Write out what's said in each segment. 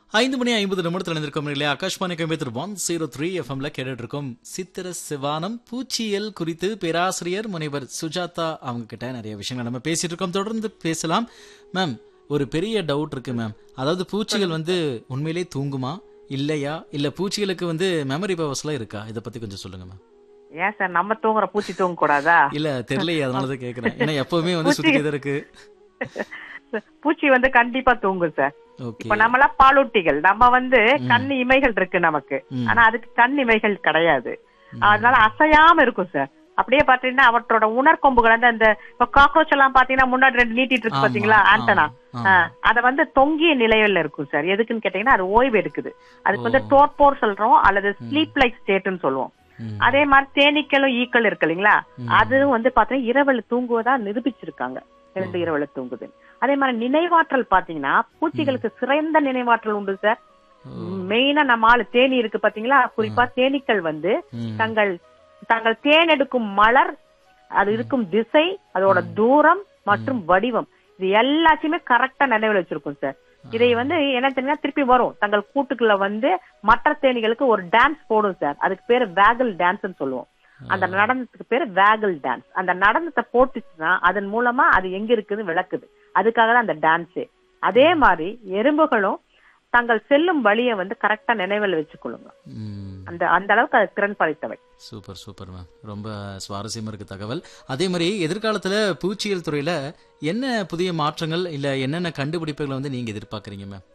ஐந்து மணி ஐம்பது நிமிடத்தில் இருந்திருக்கோம் இல்லையா Akashvani Coimbatore one zero three எஃப்எம்ல கேட்டுட்டு இருக்கோம் சித்திர சிவானம் பூச்சியல் குறித்து பேராசிரியர் முனைவர் சுஜாதா அவங்க கிட்ட நிறைய விஷயங்கள் நம்ம பேசிட்டு இருக்கோம் தொடர்ந்து பேசலாம் மேம் ஒரு பெரிய டவுட் இருக்கு மேம் அதாவது பூச்சிகள் வந்து உண்மையிலே தூங்குமா இல்லையா இல்ல பூச்சிகளுக்கு வந்து மெமரி பவர்ஸ்லாம் இருக்கா இதை பத்தி கொஞ்சம் சொல்லுங்க மேம் ஏன் சார் நம்ம தூங்குற பூச்சி தூங்க கூடாதா இல்ல தெரியலையே அதனாலதான் கேக்குறேன் ஏன்னா எப்பவுமே வந்து சுத்திட்டே தான் இருக்கு பூச்சி வந்து கண்டிப்பா தூங்கும் சார் ஓகே இப்ப நம்மளாம் பாலூட்டிகள் நம்ம வந்து கண் இமைகள் இருக்கு நமக்கு ம். ஆனா அதுக்கு கண் இமைகள் கிடையாது அதனால அசையாம இருக்கும் சார் அப்படியே பாத்தீங்கன்னா அவற்றோட உணர்கொம்புகள் வந்து அந்த இப்ப காக்ரோச் எல்லாம் பாத்தீங்கன்னா முன்னாடி ரெண்டு நீட்டிட்டு இருக்கு ஆமா, பாத்தீங்களா ஆண்டனா ஆமா, ஆமா. அத வந்து தொங்கிய நிலையில இருக்கும் சார் எதுக்குன்னு கேட்டீங்கன்னா அது ஓய்வு எடுக்குது அதுக்கு வந்து ஓ. டோர்போர் சொல்றோம் அல்லது ஸ்லீப் லைக் ஸ்டேட்னு சொல்லுவோம் ம். அதே மாதிரி தேனீக்களும் ஈக்கள் இருக்கு இல்லைங்களா அதுவும் வந்து பாத்தீங்கன்னா இரவுல தூங்குவதா நிரூபிச்சிருக்காங்க ரெண்டு இரவுல தூங்குது அதே மாதிரி நினைவாற்றல் பாத்தீங்கன்னா பூச்சிகளுக்கு சிறந்த நினைவாற்றல் உண்டு சார் ஓ. மெயினா நம்ம ஆளு தேனி இருக்கு பாத்தீங்களா குறிப்பா தேனீக்கள் வந்து ம். தங்கள் தங்கள் தேன் எடுக்கும் மலர் அது இருக்கும் திசை அதோட தூரம் மற்றும் வடிவம் இது எல்லாத்தையுமே கரெக்டா நினைவில் வச்சிருக்கும் சார் இதை வந்து என்ன தெரியுமா திருப்பி வரும் தங்கள் கூட்டுக்குள்ள வந்து மற்ற தேனிகளுக்கு ஒரு டான்ஸ் போடும் சார் அதுக்கு பேரு வேகல் டான்ஸ்னு சொல்லுவோம் அந்த நடனத்துக்கு பேரு வேகல் டான்ஸ் அந்த நடனத்தை போட்டுச்சுன்னா அதன் மூலமா அது எங்க இருக்குன்னு விளக்குது அதுக்காக தான் அந்த டான்ஸே அதே மாதிரி எறும்புகளும் தங்கள் செல்லும் வழியை வந்து கரெக்டா நினைவில் வச்சுக்கொள்ளுங்க ம். அந்த அந்த அளவுக்கு அது திறன் படைத்தவை சூப்பர் சூப்பர் மேம் ரொம்ப சுவாரஸ்யமா இருக்கு தகவல் அதே மாதிரி எதிர்காலத்துல பூச்சியல் துறையில என்ன புதிய மாற்றங்கள் இல்ல என்னென்ன கண்டுபிடிப்புகளை வந்து நீங்க எதிர்பார்க்கறீங்க மேம்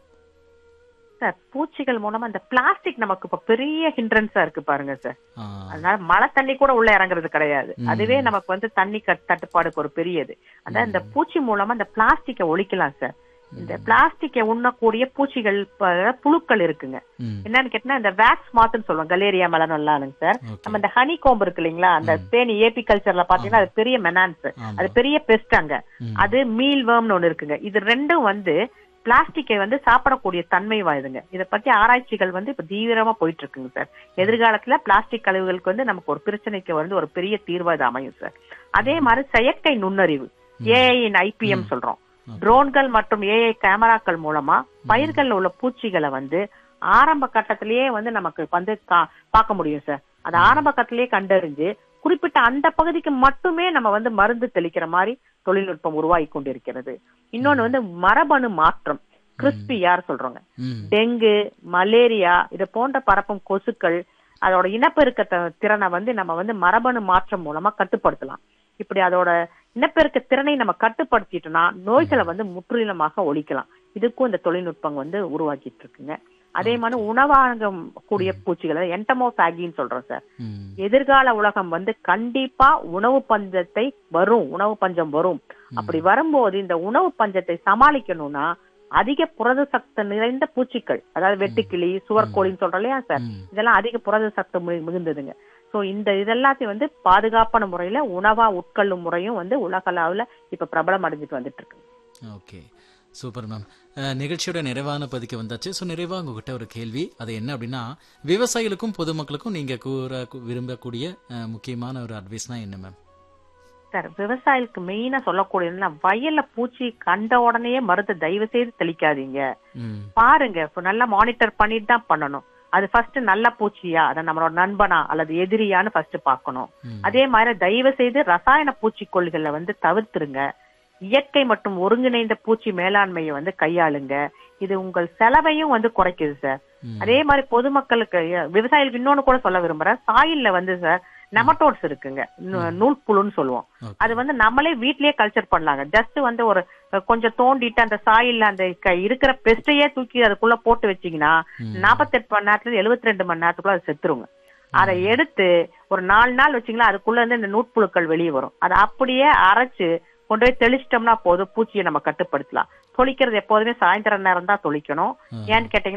சார் பூச்சிகள் மூலமா இந்த பிளாஸ்டிக் நமக்கு இப்ப பெரிய ஹிண்ட்ரன்ஸா இருக்கு பாருங்க சார் ஆ, அதனால மழை தண்ணி கூட உள்ள இறங்குறது கிடையாது ம். அதுவே நமக்கு வந்து தண்ணி கட்- தட்டுப்பாடுக்கு ஒரு பெரியது அதான் இந்த பூச்சி மூலமா இந்த பிளாஸ்டிக்கை ஒழிக்கலாம் சார் இந்த பிளாஸ்டிக்கை உண்ணக்கூடிய பூச்சிகள் ப- புழுக்கள் இருக்குங்க ம், என்னன்னு கேட்டா இந்த வேக்ஸ் மாத்துன்னு சொல்லுவோம் கலேரியா மலனல்லானுங்க சார் ஓகே. நம்ம இந்த ஹனி கோம்பு இருக்கு இல்லைங்களா அந்த தேனி ஏபி கல்ச்சர்ல பாத்தீங்கன்னா அது பெரிய மெனான்ஸ் ஆமா. அது பெரிய பெஸ்ட் அங்க ம். அது மீல் வேர்ம்னு ஒண்ணு இருக்குங்க இது ரெண்டும் வந்து பிளாஸ்டிக்கை வந்து சாப்பிடக்கூடிய தன்மை வாயுதுங்க இத பத்தி ஆராய்ச்சிகள் வந்து இப்ப தீவிரமா போயிட்டு இருக்குங்க சார் எதிர்காலத்துல பிளாஸ்டிக் கழிவுகளுக்கு வந்து நமக்கு ஒரு பிரச்சனைக்கு வந்து ஒரு பெரிய தீர்வா இது அமையும் சார் அதே மாதிரி செயற்கை நுண்ணறிவு ஏஐ ஐபிஎம் சொல்றோம் ட்ரோன்கள் மற்றும் ஏஐ கேமராக்கள் மூலமா பயிர்கள்ல உள்ள பூச்சிகளை வந்து ஆரம்ப கட்டத்திலேயே வந்து நமக்கு வந்து கா- பார்க்க முடியும் சார் அது ஆரம்ப கட்டத்திலேயே கண்டறிஞ்சு குறிப்பிட்ட அந்த பகுதிக்கு மட்டுமே நம்ம வந்து மருந்து தெளிக்கிற மாதிரி தொழில்நுட்பம் உருவாகி கொண்டிருக்கிறது இன்னொன்னு வந்து மரபணு மாற்றம் கிறிஸ்பி யார் சொல்றோங்க ம், டெங்கு மலேரியா இது போன்ற பரப்பும் கொசுக்கள் அதோட இனப்பெருக்க த- திறனை வந்து நம்ம வந்து மரபணு மாற்றம் மூலமா கட்டுப்படுத்தலாம் இப்படி அதோட இனப்பெருக்க திறனை நம்ம கட்டுப்படுத்திட்டோம்னா நோய்களை வந்து முற்றிலுமாக ஒழிக்கலாம் இதுக்கும் இந்த தொழில்நுட்பம் வந்து உருவாக்கிட்டு இருக்குங்க அதே மாதிரி உணவாகும் கூடிய பூச்சிகளை என்டமோசாகின்னு சொல்றோம் சார் ம், எதிர்கால உலகம் வந்து கண்டிப்பா உணவு பஞ்சத்தை வரும் உணவு பஞ்சம் வரும் அப்படி வரும்போது இந்த உணவு பஞ்சத்தை சமாளிக்கணும்னா அதிக புரத சக்தி நிறைந்த பூச்சிகள் அதாவது வெட்டுக்கிளி சுவர்கோழின்னு சொல்றோம் இல்லையா சார் ம். இதெல்லாம் அதிக புரத சக்தி மி- மிகுந்ததுங்க சோ இந்த இதெல்லாத்தையும் வந்து பாதுகாப்பான முறையில உணவா உட்கொள்ளும் முறையும் வந்து உலக அளவுல இப்ப பிரபலம் அடைஞ்சிட்டு வந்துட்டு இருக்கு ஓகே சூப்பர் மேம் அஹ், நிகழ்ச்சியோட நிறைவான பதிக்கு வந்தாச்சு ஸோ நிறைவா உங்ககிட்ட ஒரு கேள்வி அது என்ன அப்படின்னா விவசாயிகளுக்கும் பொதுமக்களுக்கும் நீங்க கூற கு- விரும்பக்கூடிய அஹ், முக்கியமான ஒரு அட்வைஸ்னா என்ன மேம் சார் விவசாயிகளுக்கு மெயினா சொல்லக்கூடியதுன்னா வயல்ல பூச்சி கண்ட உடனே மருந்து தயவு செய்து தெளிக்காதீங்க ம், பாருங்க இப்ப நல்லா மானிட்டர் பண்ணிட்டு தான் பண்ணணும் அது ஃபர்ஸ்ட் நல்ல பூச்சியா அதை நம்மளோட நண்பனா அல்லது எதிரியான்னு ஃபர்ஸ்ட் பார்க்கணும் ம். அதே மாதிரி தயவு செய்து ரசாயன பூச்சிக்கொல்லிகளை வந்து தவிர்த்துருங்க இயற்கை மற்றும் ஒருங்கிணைந்த பூச்சி மேலாண்மையை வந்து கையாளுங்க இது உங்கள் செலவையும் வந்து குறைக்குது சார் ம். அதே மாதிரி பொதுமக்களுக்கு அஹ், விவசாயிகளுக்கு இன்னொன்னு கூட சொல்ல விரும்புறேன் சாயில்ல வந்து சார் நெமட்டோட்ஸ் இருக்குங்க நூ- நூல்புழுன்னு சொல்லுவோம் Okay. அது வந்து நம்மளே வீட்லயே கல்ச்சர் பண்ணலாங்க ஜஸ்ட் வந்து ஒரு அஹ், கொஞ்சம் தோண்டிட்டு அந்த சாயில்ல அந்த க- இருக்கிற பெஸ்டையே தூக்கி அதுக்குள்ள போட்டு வச்சீங்கன்னா ம். நாற்பத்தெட்டு மணி நேரத்துல எழுபத்தி ரெண்டு மணி நேரத்துக்குள்ள அது செத்துருங்க அதை எடுத்து ஒரு நாலு நாள் வச்சீங்களா அதுக்குள்ள இருந்து இந்த நூட்புழுக்கள் வெளியே வரும் அதை அப்படியே அரைச்சு கொண்டு போய் தெளிச்சிட்டோம்னா போதும் பூச்சியை நம்ம கட்டுப்படுத்தலாம் தொளிக்கிறது எப்போதுமே சாயந்தரம் நேரம் தான் தொளிக்கணும் ஆ. ஏன்னு கேட்டீங்கன்னா